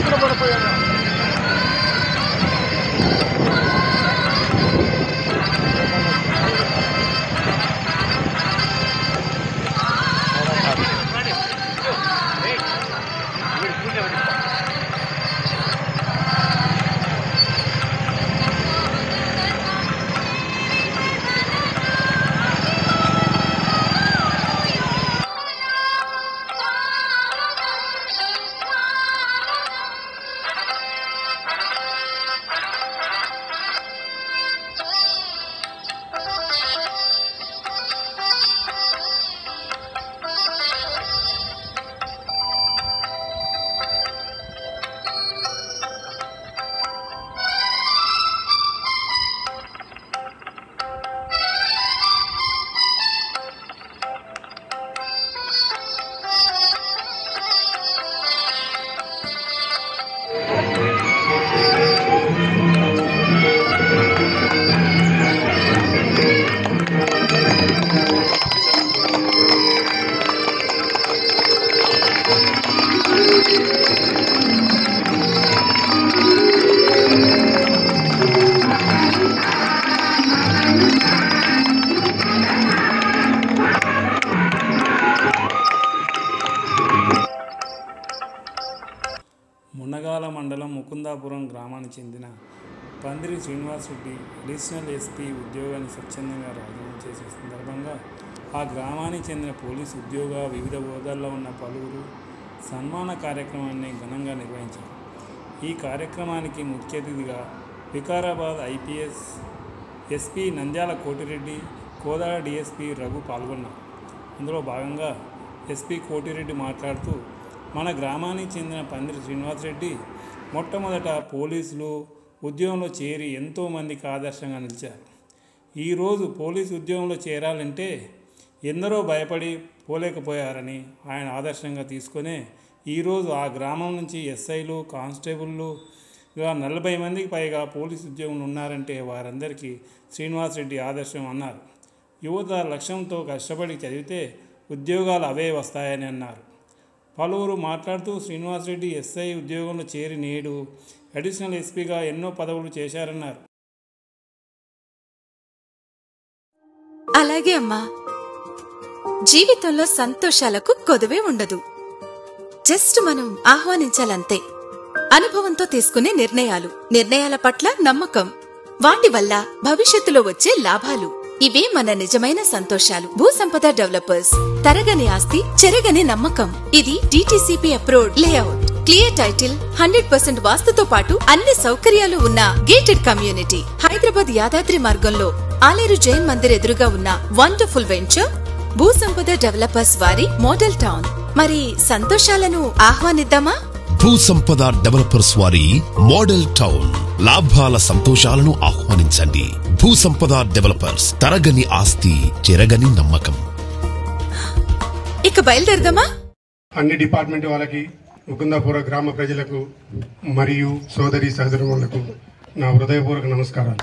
ఎక్కడ పడిపోయాను మున్నగాల మండలం ముకుందాపురం గ్రామానికి చెందిన పందిరి శ్రీనివాస్ రెడ్డి అడిషనల్ ఎస్పీ ఉద్యోగాన్ని స్వచ్ఛందంగా రాజీనామా చేసే సందర్భంగా ఆ గ్రామానికి చెందిన పోలీసు ఉద్యోగ వివిధ హోదాల్లో ఉన్న పలువురు సన్మాన కార్యక్రమాన్ని ఘనంగా నిర్వహించారు ఈ కార్యక్రమానికి ముఖ్య అతిథిగా Vikarabad IPS SP Nandyala Kotireddy Kodad DSP Raghu పాల్గొన్నారు అందులో భాగంగా ఎస్పీ కోటిరెడ్డి మాట్లాడుతూ మన గ్రామానికి చెందిన పందిరి శ్రీనివాసరెడ్డి మొట్టమొదట పోలీసులు ఉద్యోగంలో చేరి ఎంతోమందికి ఆదర్శంగా నిలిచారు ఈరోజు పోలీసు ఉద్యోగంలో చేరాలంటే ఎందరో భయపడి పోలేకపోయారని ఆయన ఆదర్శంగా తీసుకునే ఈరోజు ఆ గ్రామం నుంచి ఎస్ఐలు కానిస్టేబుళ్ళు ఇలా నలభై మందికి పైగా పోలీసు ఉద్యోగులు ఉన్నారంటే వారందరికీ శ్రీనివాసరెడ్డి ఆదర్శం అన్నారు యువత లక్ష్యంతో కష్టపడి చదివితే ఉద్యోగాలు అవే వస్తాయని అన్నారు పలువురు మాట్లాడుతూ శ్రీనివాసరెడ్డి ఎస్ఐ ఉద్యోగంలో చేరి నేడు అడిషనల్ ఎస్పీగా ఎన్నో పదవులు చేశారన్నారు అలాగే అమ్మా జీవితంలో సంతోషాలకు కొదువే ఉండదు జస్ట్ మనం ఆహ్వానించాలంతే అనుభవంతో తీసుకునే నిర్ణయాలు నిర్ణయాల పట్ల నమ్మకం వాటి వల్ల భవిష్యత్తులో వచ్చే లాభాలు ఇవే మన నిజమైన సంతోషాలు భూ సంపద డెవలపర్స్ తరగని ఆస్తి చెరగని నమ్మకం ఇది DTCP approved layout clear title hundred percent వాస్తుతో పాటు అన్ని సౌకర్యాలు ఉన్న గేటెడ్ కమ్యూనిటీ హైదరాబాద్ యాదాద్రి మార్గంలో ఆలేరు జైన్ మందిర్ ఎదురుగా ఉన్న వండర్ఫుల్ వెంచర్ భూ సంపద డెవలపర్స్ వారి మోడల్ టౌన్ మరి సంతోషాలను ఆహ్వానిద్దామా భూ సంపద డెవలపర్స్ వారి మోడల్ టౌన్ లాభాల సంతోషాలను ఆహ్వానించండి భూ సంపద డెవలపర్స్ తరగని ఆస్తి చెరగని నమ్మకం ఇక బయలుదేరదామా అన్ని డిపార్ట్మెంట్ వాళ్ళకి ముకుందాపుర గ్రామ ప్రజలకు మరియు సోదరి సహోదరులకు నా హృదయపూర్వక నమస్కారాలు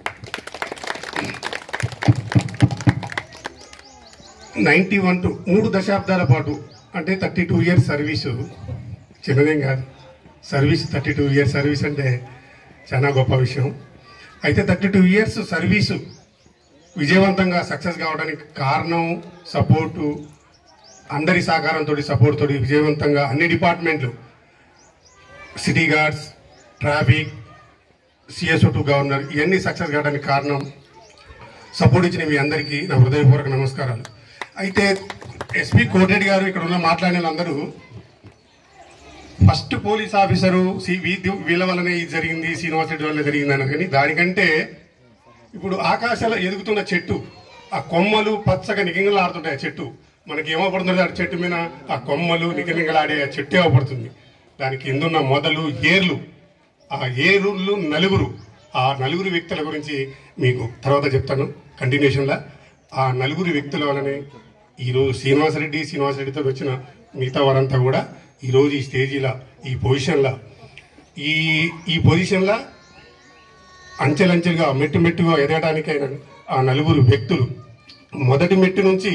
నైంటీ వన్ టు మూడు దశాబ్దాల పాటు అంటే థర్టీ టూ ఇయర్స్ సర్వీసు చిన్నదేం కాదు service thirty two years service అంటే చాలా గొప్ప విషయం అయితే థర్టీ టూ ఇయర్స్ సర్వీసు విజయవంతంగా సక్సెస్ కావడానికి కారణం సపోర్టు అందరి సహకారంతో సపోర్ట్ తోటి విజయవంతంగా అన్ని డిపార్ట్మెంట్లు city guards traffic CSO to governor ఇవన్నీ సక్సెస్ కావడానికి కారణం సపోర్ట్ ఇచ్చిన మీ అందరికీ నా హృదయపూర్వక నమస్కారాలు అయితే ఎస్పీ కోటరెడ్డి గారు ఇక్కడ ఉన్న మాట్లాడిన అందరూ ఫస్ట్ పోలీస్ ఆఫీసరు సి- వీ- వీళ్ళ వల్లనే ఇది జరిగింది శ్రీనివాస్ రెడ్డి వల్ల జరిగింది అని కానీ దానికంటే ఇప్పుడు ఆకాశాలు ఎదుగుతున్న చెట్టు ఆ కొమ్మలు పచ్చగా నికింగలాడుతుంటాయి ఆ చెట్టు మనకి ఏమవుపడుతుంది ఆ చెట్టు మీద ఆ కొమ్మలు నికినింగలాడే ఆ చెట్టు ఏమవుపడుతుంది దానికి కిందున్న మొదలు ఏర్లు ఆ ఏరుళ్ళు నలుగురు ఆ నలుగురు వ్యక్తుల గురించి మీకు తర్వాత చెప్తాను కంటిన్యూషన్లో ఆ నలుగురు వ్యక్తుల వల్లనే ఈరోజు శ్రీనివాసరెడ్డి శ్రీనివాసరెడ్డితో వచ్చిన మిగతా వారంతా కూడా ఈరోజు ఈ స్టేజీలో ఈ పొజిషన్లో ఈ ఈ పొజిషన్లో అంచెలంచెలుగా మెట్టు మెట్టుగా ఎదగడానికైన ఆ నలుగురు వ్యక్తులు మొదటి మెట్టు నుంచి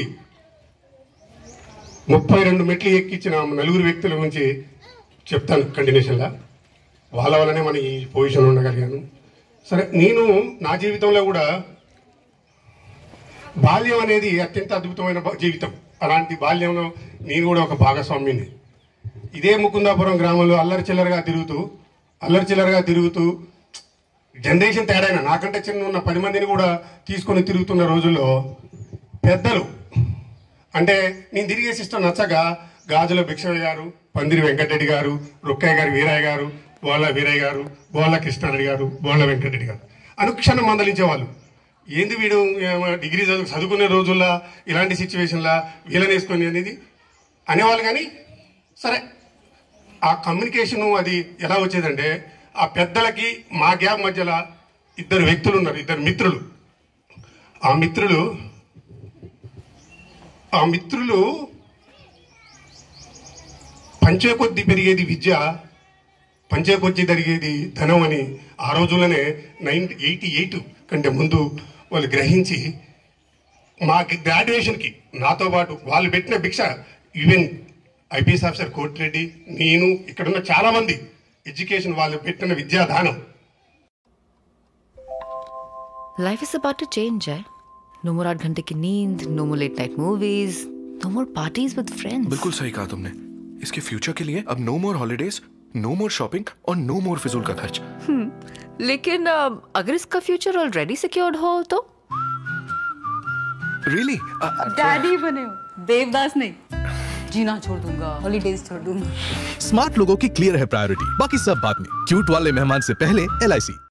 ముప్పై రెండు మెట్లు ఎక్కించిన ఆ నలుగురు వ్యక్తుల గురించి చెప్తాను కంటిన్యూషన్లా వాళ్ళ వల్లనే మనం ఈ పొజిషన్లో ఉండగలిగాను సరే నేను నా జీవితంలో కూడా బాల్యం అనేది అత్యంత అద్భుతమైన బ- జీవితం అలాంటి బాల్యంలో నేను కూడా ఒక భాగస్వామిని ఇదే ముకుందాపురం గ్రామంలో అల్లరి చిల్లరగా తిరుగుతూ అల్లరి చిల్లరగా తిరుగుతూ జనరేషన్ తేడాయిన నాకంటే చిన్న ఉన్న పది మందిని కూడా తీసుకొని తిరుగుతున్న రోజుల్లో పెద్దలు అంటే నేను తిరిగే సిస్టమ్ నచ్చగా గాజుల భిక్షయ్య గారు పందిరి వెంకటరెడ్డి గారు రుక్కయ్య గారు వీరయ్య గారు బోళ్ళ వీరయ్య గారు బోళ్ళ కృష్ణారెడ్డి గారు బోళ్ళ వెంకటరెడ్డి గారు అనుక్షణం మందలించేవాళ్ళు ఏంది వీడు ఏమో డిగ్రీ చదువు చదువుకునే రోజుల్లో ఇలాంటి సిచ్యువేషన్లా వీళ్ళని వేసుకొని అనేది అనేవాళ్ళు కానీ సరే ఆ కమ్యూనికేషన్ అది ఎలా వచ్చేదంటే ఆ పెద్దలకి మా గ్యాప్ మధ్యలో ఇద్దరు వ్యక్తులు ఉన్నారు ఇద్దరు మిత్రులు ఆ మిత్రులు ఆ మిత్రులు పంచే కొద్ది పెరిగేది విద్య పంచే కొద్ది జరిగేది ధనం అని ఆ రోజుల్లోనే నైన్ ఎయిటీ ఎయిట్ కంటే ముందు వాళ్ళు గ్రహించి మా గ్రాడ్యుయేషన్కి నాతో పాటు వాళ్ళు పెట్టిన భిక్ష ఈవెన్ ఐపీఎస్ ఆఫీసర్ కోటిరెడ్డి నేను ఇక్కడున్న చాలా మంది ఎడ్యుకేషన్ వాళ్ళు పెట్టిన విద్యాదానం Life is about to change, eh? No more आठ घंटे की नींद, no more late night movies, no more parties with friends. बिल्कुल सही कहा तुमने इसके फ्यूचर के लिए अब no more holidays no more shopping और नो मोर फिजूल का खर्च लेकिन अ, अगर इसका फ्यूचर ऑलरेडी सिक्योर्ड हो तो रियली डैडी बने हो देवदास नहीं जीना छोड़ दूंगा हॉलीडेज छोड़ दूंगा स्मार्ट लोगों की क्लियर है प्रायोरिटी बाकी सब बाद में क्यूट वाले मेहमान से पहले एल